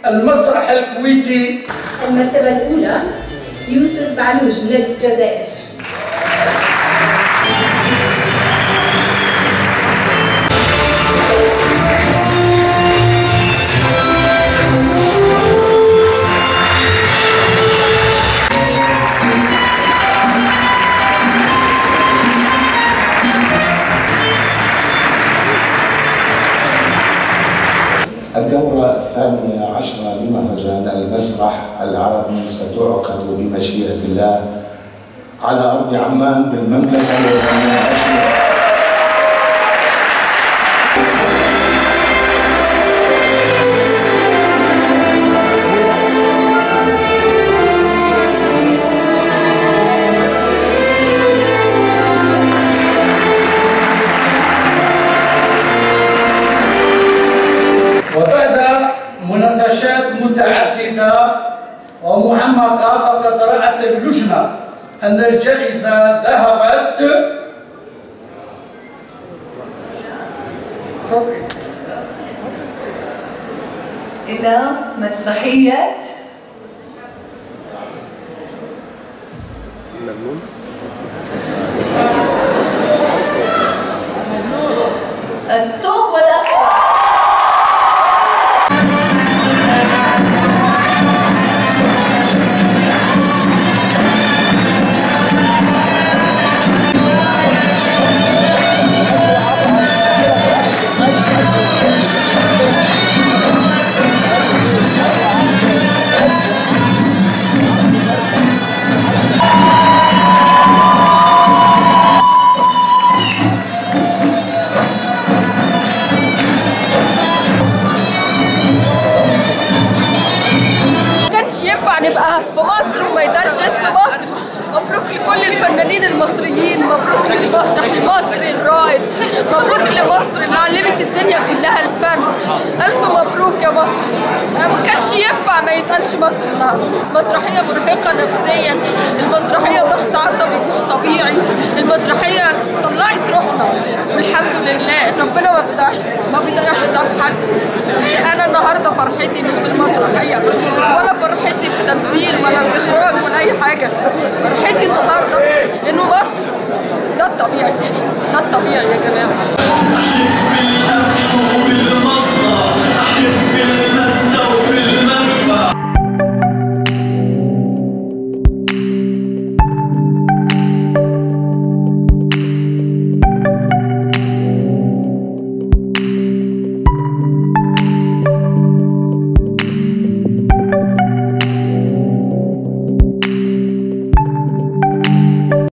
المسرح الكويتي المرتبة الأولى يوسف بعلوج من الجزائر الدورة الثانية عشرة لمهرجان المسرح العربي ستعقد بمشيئة الله على أرض عمان بالمملكة الوطنية العشرة وبعد مناقشات متعددة ومعمقة فقد رأت اللجنة أن الجائزة ذهبت إلى مسرحية الثوب والأصفر ما كانش ينفع نبقى في مصر وما يتقالش اسم مصر مبروك لكل الفنانين المصريين مبروك للمسرح المصري الرائد مبروك لمصر اللي علمت الدنيا كلها الفن الف مبروك يا مصر ما كانش ينفع ما يتقالش مصر النهارده المسرحيه مرهقه نفسيا المسرحيه ضغط عصبي مش طبيعي المسرحيه طلعت روحنا والحمد لله ربنا ما بيضيعش ما بيضيعش طب حد بس انا النهارده فرحتي مش بالمسرحيه ولا فرحتي بالتمثيل ولا الاخراج ولا اي حاجه فرحتي النهارده انه مصر ده الطبيعي ده الطبيعي يا جماعه بالله وبالمصنع احلف بالله